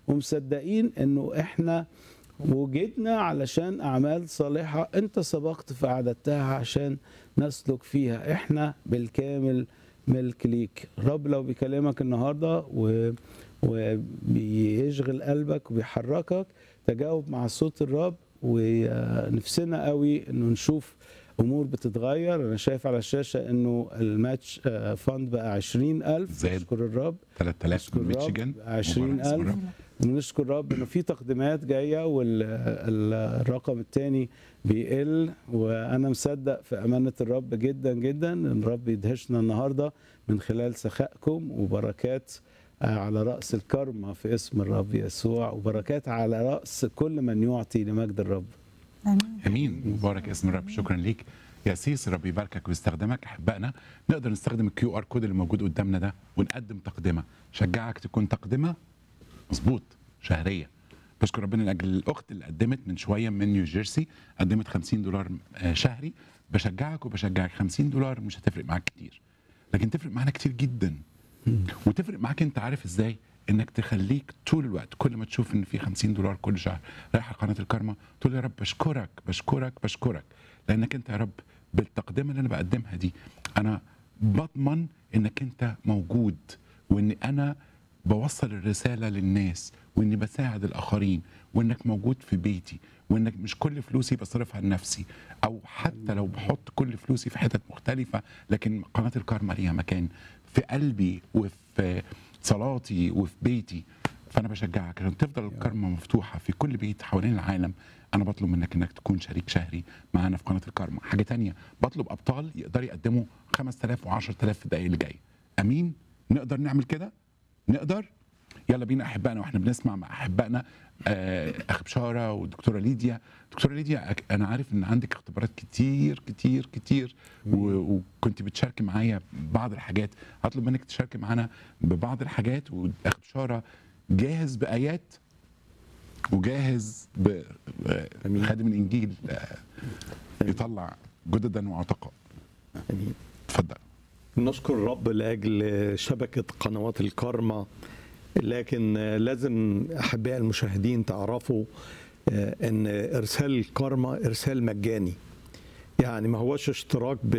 ومصدقين انه احنا وجدنا علشان اعمال صالحه انت سبقت فاعددتها عشان نسلك فيها احنا بالكامل ملك ليك رب لو بيكلمك النهارده و... وبيشغل قلبك وبيحركك تجاوب مع صوت الرب ونفسنا قوي انه نشوف امور بتتغير انا شايف على الشاشه انه الماتش آه، فاند بقى 20000 زاد. نشكر الرب 3000 نشكر من الرب ميشيغان 20000 مبارك اسم ونشكر الرب انه في تقديمات جايه والرقم الثاني بيقل وانا مصدق في امانه الرب جدا جدا ان الرب يدهشنا النهارده من خلال سخائكم وبركات آه، على راس الكرمه في اسم الرب يسوع وبركات على راس كل من يعطي لمجد الرب امين امين مبارك اسم الرب شكرا ليك يا سيس ربي يباركك ويستخدمك احبائنا نقدر نستخدم الكيو ار كود اللي موجود قدامنا ده ونقدم تقدمه شجعك تكون تقدمه مظبوط شهريه بشكر ربنا لاجل الاخت اللي قدمت من شويه من نيوجيرسي قدمت 50 دولار آه، شهري بشجعك وبشجعك 50 دولار مش هتفرق معاك كتير لكن تفرق معانا كتير جدا وتفرق معاك انت عارف ازاي انك تخليك طول الوقت كل ما تشوف ان في 50 دولار كل شهر رايحه قناه الكارما تقول يا رب بشكرك بشكرك بشكرك لانك انت يا رب بالتقدمه اللي انا بقدمها دي انا بضمن انك انت موجود وان انا بوصل الرساله للناس واني بساعد الاخرين وانك موجود في بيتي وانك مش كل فلوسي بصرفها لنفسي او حتى لو بحط كل فلوسي في حتت مختلفه لكن قناه الكارما ليها مكان في قلبي وفي صلاتي وفي بيتي فانا بشجعك عشان تفضل الكارما مفتوحه في كل بيت حوالين العالم انا بطلب منك انك تكون شريك شهري معانا في قناه الكارما حاجه تانية بطلب ابطال يقدروا يقدموا 5000 و10000 في الدقائق اللي جايه امين نقدر نعمل كده نقدر يلا بينا احبائنا واحنا بنسمع مع احبائنا آه، اخ بشاره والدكتوره ليديا دكتوره ليديا أك- انا عارف ان عندك اختبارات كتير كتير كتير و- وكنت بتشاركي معايا بعض الحاجات هطلب منك تشاركي معانا ببعض الحاجات واخ بشاره جاهز بايات وجاهز بخادم الانجيل آه، يطلع جددا وعتقاء آمين. اتفضل نشكر الرب لاجل شبكه قنوات الكارما لكن لازم احبائي المشاهدين تعرفوا آه، ان ارسال الكارما ارسال مجاني يعني ما هوش اشتراك ب...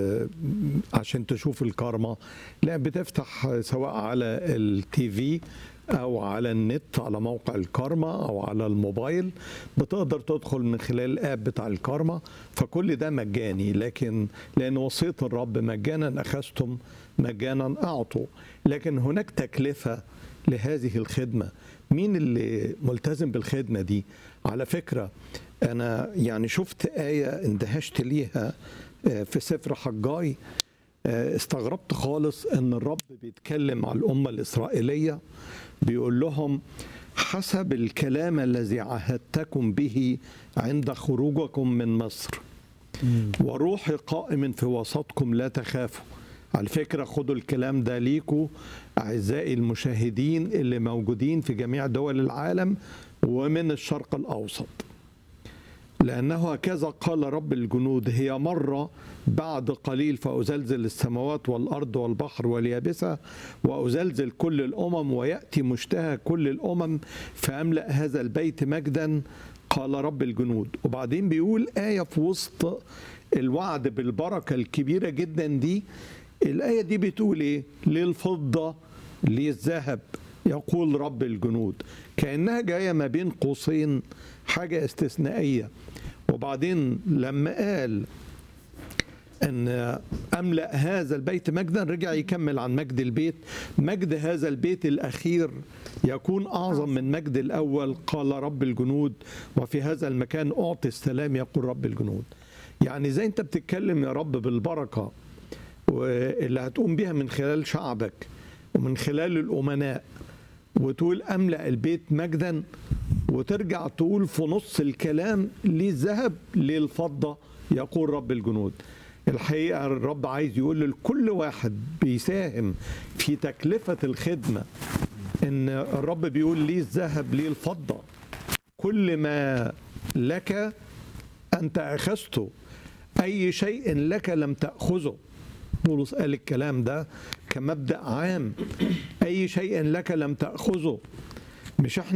عشان تشوف الكارما لا بتفتح سواء على التي في او على النت على موقع الكارما او على الموبايل بتقدر تدخل من خلال الاب بتاع الكارما فكل ده مجاني لكن لان وصيه الرب مجانا اخذتم مجانا اعطوا لكن هناك تكلفه لهذه الخدمه مين اللي ملتزم بالخدمه دي على فكره انا يعني شفت ايه اندهشت ليها آه، في سفر حجاي آه، استغربت خالص ان الرب بيتكلم على الامه الاسرائيليه بيقول لهم حسب الكلام الذي عهدتكم به عند خروجكم من مصر وروحي قائم في وسطكم لا تخافوا على فكرة خدوا الكلام ده ليكوا أعزائي المشاهدين اللي موجودين في جميع دول العالم ومن الشرق الأوسط لأنه هكذا قال رب الجنود هي مرة بعد قليل فأزلزل السماوات والأرض والبحر واليابسة وأزلزل كل الأمم ويأتي مشتهى كل الأمم فأملأ هذا البيت مجدا قال رب الجنود وبعدين بيقول آية في وسط الوعد بالبركة الكبيرة جدا دي الآية دي بتقول إيه للفضة للذهب يقول رب الجنود كأنها جاية ما بين قوسين حاجة استثنائية وبعدين لما قال ان املا هذا البيت مجدا رجع يكمل عن مجد البيت مجد هذا البيت الاخير يكون اعظم من مجد الاول قال رب الجنود وفي هذا المكان اعطي السلام يقول رب الجنود يعني زي انت بتتكلم يا رب بالبركه واللي هتقوم بها من خلال شعبك ومن خلال الامناء وتقول املا البيت مجدا وترجع تقول في نص الكلام للذهب للفضه يقول رب الجنود الحقيقه الرب عايز يقول لكل واحد بيساهم في تكلفه الخدمه ان الرب بيقول ليه الذهب ليه الفضه كل ما لك انت اخذته اي شيء لك لم تاخذه بولس قال الكلام ده كمبدا عام اي شيء لك لم تاخذه مش احنا